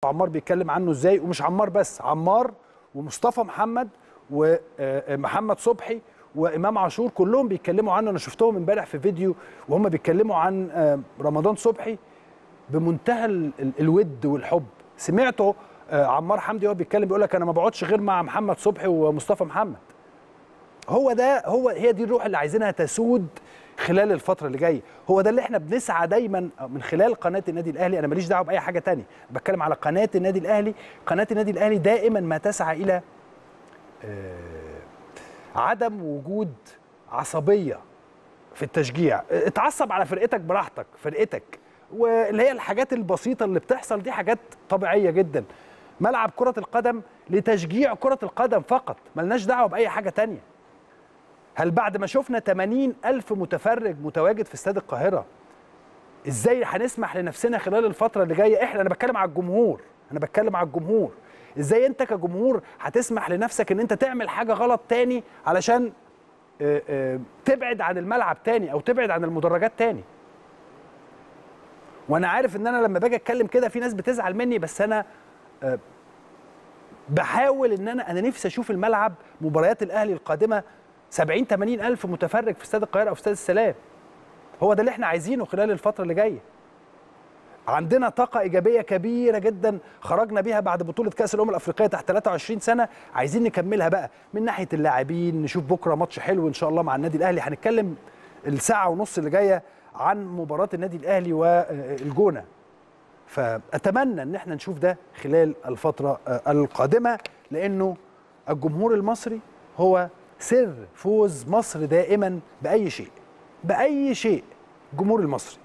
عمار بيتكلم عنه ازاي ومش عمار بس عمار ومصطفى محمد ومحمد صبحي وامام عاشور كلهم بيتكلموا عنه انا شفتهم امبارح في فيديو وهم بيتكلموا عن آه، رمضان صبحي بمنتهى ال- ال- الود والحب سمعته آه، عمار حمدي وهو بيتكلم بيقول لك انا ما بقعدش غير مع محمد صبحي ومصطفى محمد هو ده هو هي دي الروح اللي عايزينها تسود خلال الفتره اللي جايه هو ده اللي احنا بنسعى دايما من خلال قناه النادي الاهلي انا ماليش دعوه باي حاجه تانية بتكلم على قناه النادي الاهلي قناه النادي الاهلي دائما ما تسعى الى آه، عدم وجود عصبيه في التشجيع اتعصب على فرقتك براحتك فرقتك واللي هي الحاجات البسيطه اللي بتحصل دي حاجات طبيعيه جدا ملعب كره القدم لتشجيع كره القدم فقط ملناش دعوه باي حاجه تانية هل بعد ما شفنا 80 ألف متفرج متواجد في استاد القاهرة ازاي هنسمح لنفسنا خلال الفترة اللي جاية احنا انا بتكلم على الجمهور انا بتكلم على الجمهور ازاي انت كجمهور هتسمح لنفسك ان انت تعمل حاجة غلط تاني علشان آه، آه، تبعد عن الملعب تاني او تبعد عن المدرجات تاني وانا عارف ان انا لما باجي اتكلم كده في ناس بتزعل مني بس انا آه، بحاول ان انا انا نفسي اشوف الملعب مباريات الاهلي القادمه 70 80 الف متفرج في استاد القاهره او في استاد السلام هو ده اللي احنا عايزينه خلال الفتره اللي جايه عندنا طاقة إيجابية كبيرة جدا خرجنا بيها بعد بطولة كأس الأمم الأفريقية تحت 23 سنة عايزين نكملها بقى من ناحية اللاعبين نشوف بكرة ماتش حلو إن شاء الله مع النادي الأهلي هنتكلم الساعة ونص اللي جاية عن مباراة النادي الأهلي والجونة فأتمنى إن احنا نشوف ده خلال الفترة آه، القادمة لأنه الجمهور المصري هو سر فوز مصر دائما بأي شيء بأي شيء الجمهور المصري